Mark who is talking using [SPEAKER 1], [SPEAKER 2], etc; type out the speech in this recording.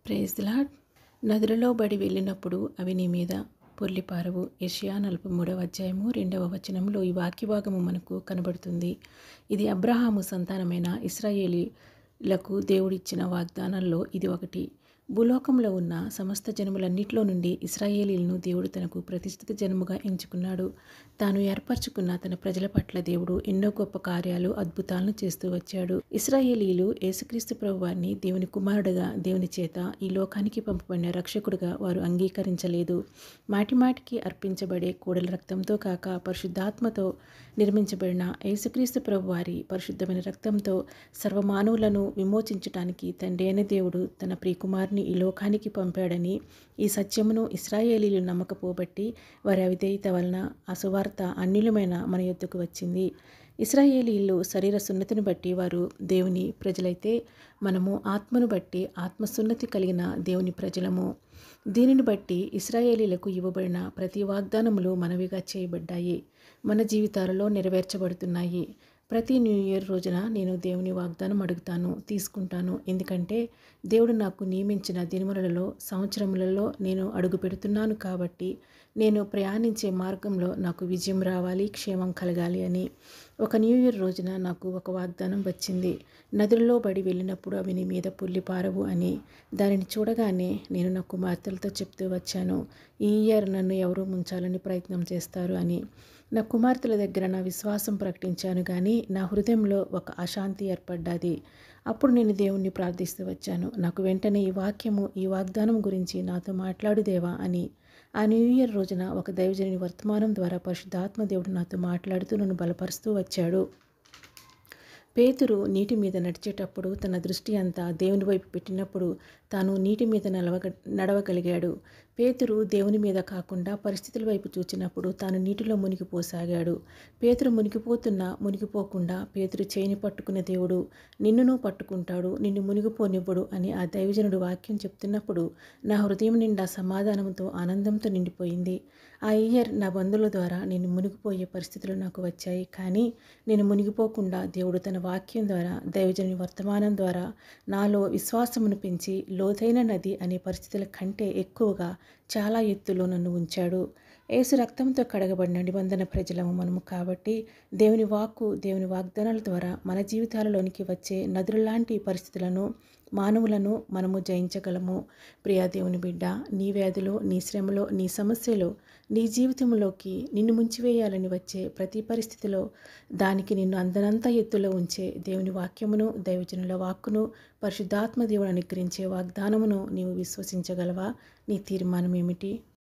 [SPEAKER 1] praise the lord నదులలో బడి వెళ్ళినప్పుడు అవి నీ మీద పొర్లిపారవు యెషయా నలభై మూడవ అధ్యాయము రెండవ వచనంలో ఈ వాక్యభాగము మనకు కనబడుతుంది ఇది అబ్రహాము సంతానమైన ఇస్రాయేలీలకు దేవుడిచ్చిన వాగ్దానాల్లో ఇది ఒకటి భూలోకంలో ఉన్న సమస్త జనములన్నిటిలో నుండి ఇస్రాయేలీలను దేవుడు తనకు ప్రతిష్ఠిత జనముగా ఎంచుకున్నాడు తాను ఏర్పరచుకున్న తన ప్రజల పట్ల దేవుడు ఎన్నో గొప్ప కార్యాలు అద్భుతాలను చేస్తూ వచ్చాడు ఇస్రాయేలీలు యేసుక్రీస్తు ప్రభువారిని దేవుని కుమారుడుగా దేవుని చేత ఈ లోకానికి పంపబడిన రక్షకుడుగా వారు అంగీకరించలేదు మాటిమాటికి అర్పించబడే కూడల రక్తంతో కాక పరిశుద్ధాత్మతో నిర్మించబడిన యేసుక్రీస్తు ప్రభువారి పరిశుద్ధమైన రక్తంతో సర్వమానవులను విమోచించటానికి తండ్రి అయిన దేవుడు తన ప్రియకుమారుని ఈ లోకానికి పంపాడని ఈ సత్యమును ఇస్రాయేలీలు నమ్మకపోబట్టి వారి అవిధేయత వలన ఆ సువార్త అన్యులమైన మన యొద్దకు వచ్చింది ఇస్రాయేలీలు శరీర సున్నతిని బట్టి వారు దేవుని ప్రజలైతే మనము ఆత్మను బట్టి ఆత్మసున్నతి కలిగిన దేవుని ప్రజలము దీనిని బట్టి ఇస్రాయేలీలకు ఇవ్వబడిన ప్రతి వాగ్దానములు మనవిగా చేయబడ్డాయి మన జీవితాలలో నెరవేర్చబడుతున్నాయి ప్రతి న్యూ ఇయర్ రోజున నేను దేవుని వాగ్దానం అడుగుతాను తీసుకుంటాను ఎందుకంటే దేవుడు నాకు నియమించిన దినములలో సంవత్సరములలో నేను అడుగు పెడుతున్నాను కాబట్టి నేను ప్రయాణించే మార్గంలో నాకు విజయం రావాలి క్షేమం కలగాలి అని ఒక న్యూ ఇయర్ రోజున నాకు ఒక వాగ్దానం వచ్చింది నదులలో బడి వెళ్ళినప్పుడు అవి నీ మీద పుల్లి పారవు అని దానిని చూడగానే నేను నా కుమార్తెలతో చెప్తూ వచ్చాను ఈ ఇయర్ నన్ను ఎవరు ముంచాలని ప్రయత్నం చేస్తారు అని నా కుమార్తెల దగ్గర నా విశ్వాసం ప్రకటించాను కానీ నా హృదయంలో ఒక అశాంతి ఏర్పడ్డది అప్పుడు నేను దేవుణ్ణి ప్రార్థిస్తూ వచ్చాను నాకు వెంటనే ఈ వాక్యము ఈ వాగ్దానం గురించి నాతో మాట్లాడుదేవా అని ఆ న్యూ ఇయర్ రోజున ఒక దైవజనుని వర్తమానం ద్వారా పరిశుద్ధాత్మ దేవుడు నాతో మాట్లాడుతూ నన్ను బలపరుస్తూ వచ్చాడు పేతురు నీటి మీద నడిచేటప్పుడు తన దృష్టి అంతా దేవుని వైపు పెట్టినప్పుడు తాను నీటి మీద నడవగ నడవగలిగాడు పేతురు దేవుని మీద కాకుండా పరిస్థితుల వైపు చూచినప్పుడు తాను నీటిలో మునిగిపోసాగాడు పేతురు మునిగిపోతున్నా మునిగిపోకుండా పేతురు చేయిని పట్టుకున్న దేవుడు నిన్నును పట్టుకుంటాడు నిన్ను మునిగిపోనివ్వడు అని ఆ దైవజనుడు వాక్యం చెప్తున్నప్పుడు నా హృదయం నిండా సమాధానంతో ఆనందంతో నిండిపోయింది ఆ ఇయర్ నా బంధువుల ద్వారా నేను మునిగిపోయే పరిస్థితులు నాకు వచ్చాయి కానీ నేను మునిగిపోకుండా దేవుడు తన వాక్యం ద్వారా దైవజనుని వర్తమానం ద్వారా నాలో విశ్వాసమును పెంచి లోతైన నది అనే పరిస్థితుల కంటే ఎక్కువగా చాలా ఎత్తులో నన్ను ఉంచాడు ఏసు రక్తంతో కడగబడిన నిబంధన ప్రజలము మనము కాబట్టి దేవుని వాక్కు దేవుని వాగ్దానాల ద్వారా మన జీవితాలలోనికి వచ్చే నదులలాంటి పరిస్థితులను మానవులను మనము జయించగలము ప్రియా దేవుని బిడ్డ నీ వ్యాధిలో నీ శ్రమలో నీ సమస్యలో నీ జీవితంలోకి నిన్ను ముంచివేయాలని వచ్చే ప్రతి పరిస్థితిలో దానికి నిన్ను అందనంత ఎత్తులో ఉంచే దేవుని వాక్యమును దైవజనుల వాక్కును పరిశుద్ధాత్మ దేవుడు అనుగ్రహించే వాగ్దానమును నీవు విశ్వసించగలవా నీ తీర్మానం ఏమిటి